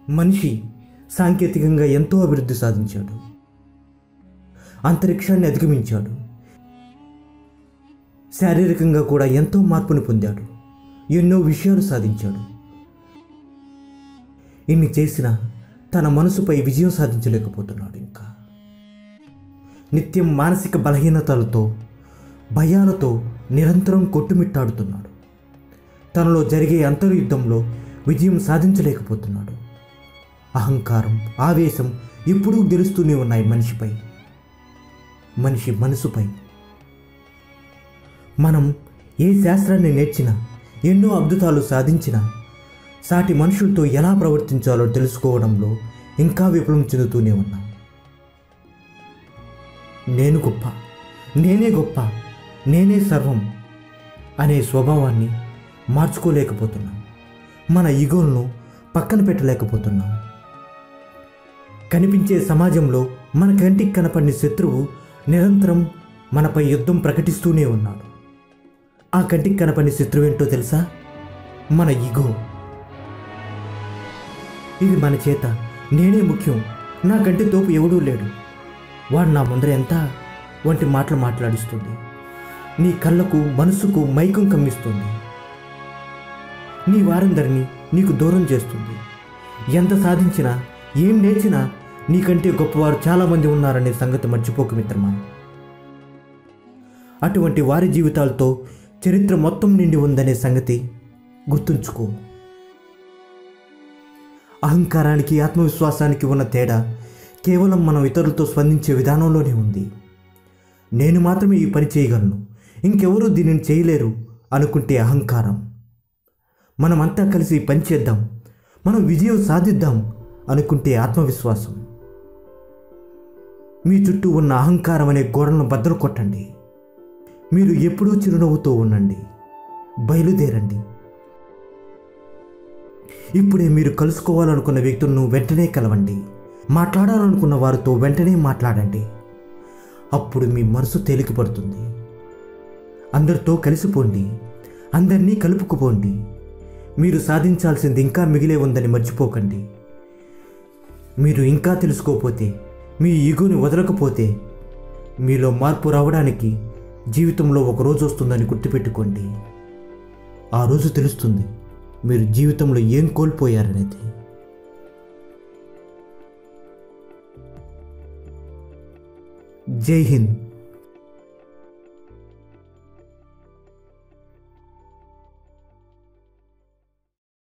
మనిషి సాంకేతికంగా ఎంతో అభివృద్ధి సాధించాడు అంతరిక్షాన్ని అధిగమించాడు శారీరకంగా కూడా ఎంతో మార్పును పొందాడు ఎన్నో విషయాలు సాధించాడు ఇన్ని చేసినా తన మనసుపై విజయం సాధించలేకపోతున్నాడు ఇంకా నిత్యం మానసిక బలహీనతలతో భయాలతో నిరంతరం కొట్టుమిట్టాడుతున్నాడు తనలో జరిగే అంతర్యుద్ధంలో విజయం సాధించలేకపోతున్నాడు అహంకారం ఆవేశం ఎప్పుడూ గెలుస్తూనే ఉన్నాయి మనిషిపై మనిషి మనసుపై మనం ఏ శాస్త్రాన్ని నేర్చినా ఎన్నో అద్భుతాలు సాధించినా సాటి మనుషులతో ఎలా ప్రవర్తించాలో తెలుసుకోవడంలో ఇంకా విఫలం చెందుతూనే ఉన్నాం నేను గొప్ప నేనే గొప్ప నేనే సర్వం అనే స్వభావాన్ని మార్చుకోలేకపోతున్నాం మన ఈగోలను పక్కన పెట్టలేకపోతున్నాం కనిపించే సమాజంలో మన కంటికి కనపడిన శత్రువు నిరంతరం మనపై యుద్ధం ప్రకటిస్తూనే ఉన్నాడు ఆ కంటికి కనపడిన శత్రువు ఏంటో తెలుసా మన ఈగో ఇది మన చేత నేనే ముఖ్యం నా కంటి తోపు ఎవడూ లేడు వాడు నా ముందర ఎంత వంటి మాటలు మాట్లాడిస్తుంది నీ కళ్ళకు మనసుకు మైకం కమ్మిస్తుంది నీ వారందరినీ నీకు దూరం చేస్తుంది ఎంత సాధించినా ఏం నేర్చినా నీకంటే గొప్పవారు చాలామంది ఉన్నారనే సంగతి మర్చిపోకు మిత్రమా అటువంటి వారి జీవితాలతో చరిత్ర మొత్తం నిండి ఉందనే సంగతి గుర్తుంచుకో అహంకారానికి ఆత్మవిశ్వాసానికి ఉన్న తేడా కేవలం మనం ఇతరులతో స్పందించే విధానంలోనే ఉంది నేను మాత్రమే ఈ పని చేయగలను ఇంకెవరూ దీనిని చేయలేరు అనుకుంటే అహంకారం మనమంతా కలిసి ఈ పని చేద్దాం మనం విజయం సాధిద్దాం అనుకుంటే ఆత్మవిశ్వాసం మీ చుట్టూ ఉన్న అహంకారం అనే గోడలను బద్దలు కొట్టండి మీరు ఎప్పుడూ చిరునవ్వుతో ఉండండి బయలుదేరండి ఇప్పుడే మీరు కలుసుకోవాలనుకున్న వ్యక్తులను వెంటనే కలవండి మాట్లాడాలనుకున్న వారితో వెంటనే మాట్లాడండి అప్పుడు మీ మనసు తేలికపడుతుంది అందరితో కలిసిపోండి అందరినీ కలుపుకుపోండి మీరు సాధించాల్సింది ఇంకా మిగిలే ఉందని మర్చిపోకండి మీరు ఇంకా తెలుసుకోకపోతే మీ ఈగోని వదలకపోతే మీలో మార్పు రావడానికి జీవితంలో ఒక రోజు వస్తుందని గుర్తుపెట్టుకోండి ఆ రోజు తెలుస్తుంది మీరు జీవితంలో ఏం కోల్పోయారనేది జై హింద్